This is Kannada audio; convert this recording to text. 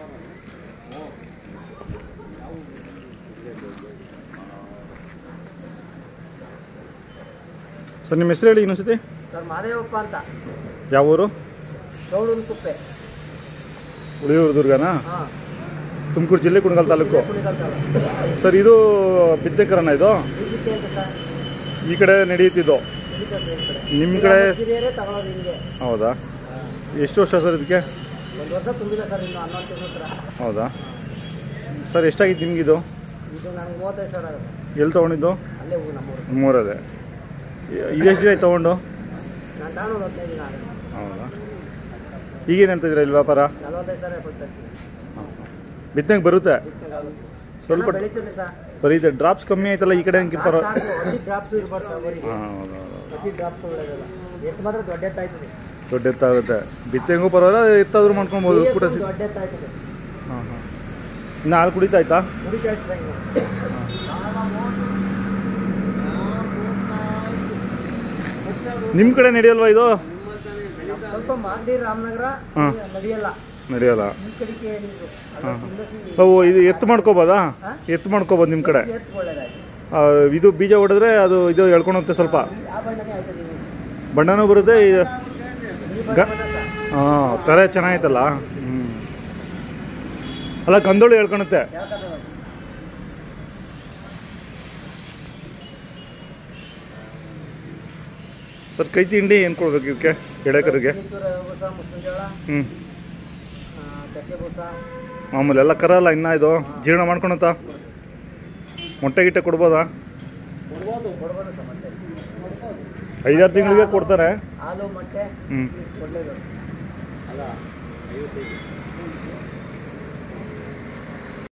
ಸರ್ ನಿಮ್ಮ ಹೆಸರು ಹೇಳಿ ಇನ್ನೊಂದ್ಸತಿ ಸರ್ ಮಾದೇವಪ್ಪ ಅಂತ ಯಾವ ಊರು ಗೌಡನ ಕುಪ್ಪೆ ಉಳಿಯೂರು ದುರ್ಗನಾ ಹಾಂ ತುಮಕೂರು ಜಿಲ್ಲೆ ಕುಣಗಲ್ ತಾಲೂಕು ಕುಣಿಗಲ್ ತಾಲೂಕು ಸರ್ ಇದು ಬಿದ್ದೆಕರನ ಇದು ಇದಕ್ಕೆ ಅಂತ ಸರ್ ಈ ಕಡೆ ನಡೆಯುತ್ತಿದ್ದು ಇದಕ್ಕೆ ಸರ್ ಈ ಕಡೆ ನಿಮ್ಮ ಕಡೆ ಹಿರಿಯರೇ ತಗೊಳ್ಳೋದು ಹಿಂಗೆ ಹೌದಾ ಎಷ್ಟು ವರ್ಷ ಸರ್ ಇದಕ್ಕೆ ಒಂದು ವರ್ಷ ತುಂಬಿಲ್ಲ ಸರ್ ಇನ್ನು ಹನ್ನೊಂದು ತಿಂಗಳ ಹತ್ರ ಹೌದಾ ಸರ್ ಎಷ್ಟಾಗಿತ್ತು ನಿಮಗಿದು ಇದು ನನಗೆ ಮೂವತ್ತೈದು ಸಾವಿರ ಆಗುತ್ತೆ ಎಲ್ಲಿ ತೊಗೊಂಡಿದ್ದು ಅಲ್ಲೇ ಹೋಗಿ ನಮ್ಮೂರು ಮೂರದೇ ಇದೆಷ್ಟು ದಿನ ಆಯ್ತು ತೊಗೊಂಡು ನಾನು ತಗೊಂಡು ಒಂದು ಹದಿನೈದು ದಿನ ಆಗುತ್ತೆ ಹೌದಾ ಈಗೇನು ಹೇಳ್ತಿದ್ದೀರಾ ಇಲ್ಲಿ ವ್ಯಾಪಾರ ನಲ್ವತ್ತೈದು ಸಾವಿರ ಕೊಡ್ತಾ ಇರ್ತೀನಿ ಬಿತ್ತನೆಗೆ ಬರುತ್ತೆ ಸ್ವಲ್ಪ ಸ್ವಲ್ಪ- ಬೆಳೀತದೆ ಸರ್ ಬರೀ ಇದು ಡ್ರಾಪ್ಸ್ ಕಮ್ಮಿ ಆಯ್ತಲ್ಲ ಈ ಕಡೆ ಹಂಗೆ ಸಾಕು, ಪರ ಸಾಕು. ಅತಿ ಡ್ರಾಪ್ಸು ಇರ್ಬಾರ್ದು ಸರ್ ಅವರಿಗೆ ಹಾಂ ಹೌದು ಹೌದು ಹೌದು. ಅತಿ ಡ್ರಾಪ್ಸ್ ಒಳ್ಳೆಯದಲ್ಲ ಎತ್ತು ಮಾತ್ರ ದೊಡ್ಡ ಎತ್ತಾಯ್ತದೆ ದೊಡ್ಡ ಎತ್ತಾಗುತ್ತೆ ಬಿತ್ತನೆಗೂ ಪರವಾಗಿಲ್ಲ ಎತ್ತಾದ್ರೂ ಮಾಡ್ಕೊಬೋದು ಕೂಡ ಸಿ ದೊಡ್ಡ ಎತ್ತಾಯ್ತದೆ ಹಾಂ ಹಾಂ ಇನ್ನು ಹಾಲು ಕುಡಿತಾಯ್ತಾ ಕುಡಿತಾ ಇರ್ತಾರೆ ಇನ್ನು ನಿಮ್ಮ ಕಡೆ ನಡೆಯಲ್ವಾ ಇದು ನಮ್ ಸ್ವಲ್ಪ ಮಾಗಡಿ ರಾಮನಗರ ಹಾ. ನಡೆಯಲ್ಲ ನಡೆಯಲ್ಲ ಈ ಕಡೆಗೆ ನೀವು ಹಾಂ ಅವು ಇದು ಎತ್ತು ಮಾಡ್ಕೋಬೋದಾ ಹಾ? ಎತ್ತು ಮಾಡ್ಕೋಬೋದು ನಿಮ್ಮ ಕಡೆ ಎತ್ತು ಒಳ್ಳೇದಾಯ್ತು ಆ, ಇದು ಬೀಜ ಹೊಡೆದ್ರೆ ಅದು ಇದು ಎಳ್ಕೊಳುತ್ತೆ ಸ್ವಲ್ಪ ಆ ಬಣ್ಣನೇ ಆಯ್ತದೆ ನೀವು ಬಣ್ಣನೂ ಬರುತ್ತೆ ಈ ಗ- ಬಣ್ಣ ಬಣ್ಣ ಸರ್ ಹಾಂ ಕರೆ ಚೆನ್ನಾಗೈತಲ್ಲ ಹ್ಞೂ ಅಲ್ಲ ಕಂದೋಳು ಹೇಳ್ಕೊಳುತ್ತೆ ಯಾವ ಥರ ಸರ್ ಕೈ ತಿಂಡಿ ಏನು ಕೊಡ್ಬೇಕು ಇವಕ್ಕೆ ಎಡೆಕರಿಗೆ ಕಿತ್ತೂರ ಬೂಸ ಮುಸ್ಲಿಂ ಜೋಳ ಹ್ಞೂ ಆ, ಚಕ್ಕೆ ಬೂಸ ಮಾಮೂಲಿ ಎಲ್ಲ ಕರಲ್ಲ ಇನ್ನ ಇದು ಜೀರ್ಣ ಮಾಡ್ಕೊಳತ್ತ ಮೊಟ್ಟೆ ಗಿಟ್ಟೆ ಕೊಡ್ಬೋದಾ ಕೊಡ್ಬೋದು ಕೊಡ್ಬೋದು ಸರ್ ಮತ್ತೆ ಐದಾರು ತಿಂಗಳಿಗೆ ಕೊಡ್ತಾರೆ ಹಾಲು ಮೊಟ್ಟೆ ಹ್ಞೂ ಕೊಡಲೇಬೇಕು ಅಲ್ಲ ಐವತ್ತೈದು